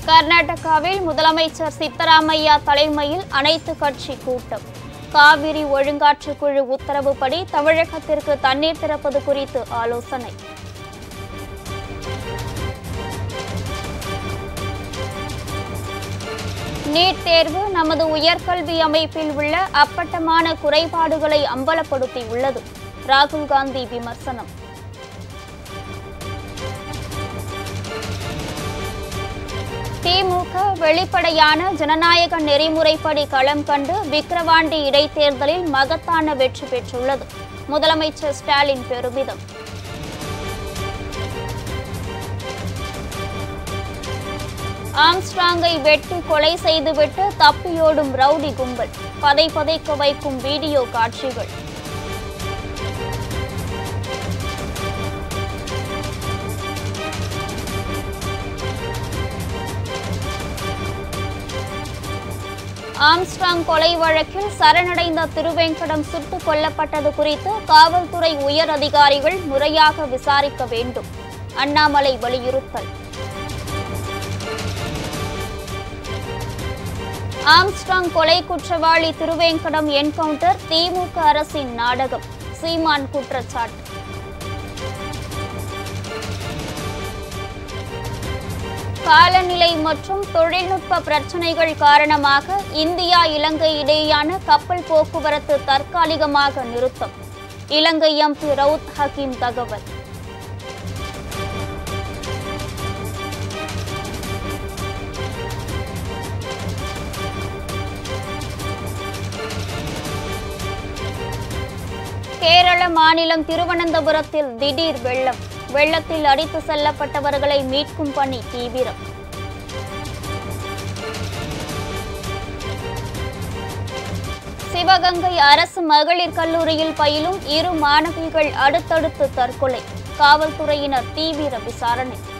கர்நாடகாவில் முதலமைச்சர் சித்தராமையா தலைமையில் அனைத்து கட்சி கூட்டம் காவிரி ஒழுங்காற்று குழு உத்தரவுப்படி தமிழகத்திற்கு தண்ணீர் திறப்பது குறித்து ஆலோசனை நீட் தேர்வு நமது உயர்கல்வி அமைப்பில் உள்ள அப்பட்டமான குறைபாடுகளை அம்பலப்படுத்தியுள்ளது ராகுல் காந்தி விமர்சனம் திமுக வெளிப்படையான ஜனநாயக நெறிமுறைப்படி களம் கண்டு விக்கிரவாண்டி இடைத்தேர்தலில் மகத்தான வெற்றி பெற்றுள்ளது முதலமைச்சர் ஸ்டாலின் பெருமிதம் ஆம்ஸ்ட்ராங்கை வெட்டி கொலை செய்துவிட்டு தப்பியோடும் ரவுடி கும்பல் பதை பதைக்க வைக்கும் வீடியோ காட்சிகள் ஆம்ஸ்ட்ராங் கொலை வழக்கில் சரணடைந்த திருவேங்கடம் சுட்டுக் கொல்லப்பட்டது குறித்து காவல்துறை உயர் அதிகாரிகள் முறையாக விசாரிக்க வேண்டும் அண்ணாமலை வலியுறுத்தல் ஆம்ஸ்ட்ராங் கொலை குற்றவாளி திருவேங்கடம் என்கவுண்டர் திமுக அரசின் நாடகம் சீமான் குற்றச்சாட்டு காலநிலை மற்றும் தொழில்நுட்ப பிரச்சினைகள் காரணமாக இந்தியா இலங்கை இடையேயான கப்பல் போக்குவரத்து தற்காலிகமாக நிறுத்தம் இலங்கை எம்பி ரவுத் ஹக்கீம் தகவல் கேரள மாநிலம் திருவனந்தபுரத்தில் திடீர் வெள்ளம் வெள்ளத்தில் அடித்து செல்லப்பட்டவர்களை மீட்கும் பணி தீவிரம் சிவகங்கை அரசு மகளிர் கல்லூரியில் பயிலும் இரு மாணவிகள் அடுத்தடுத்து தற்கொலை காவல்துறையினர் தீவிர விசாரணை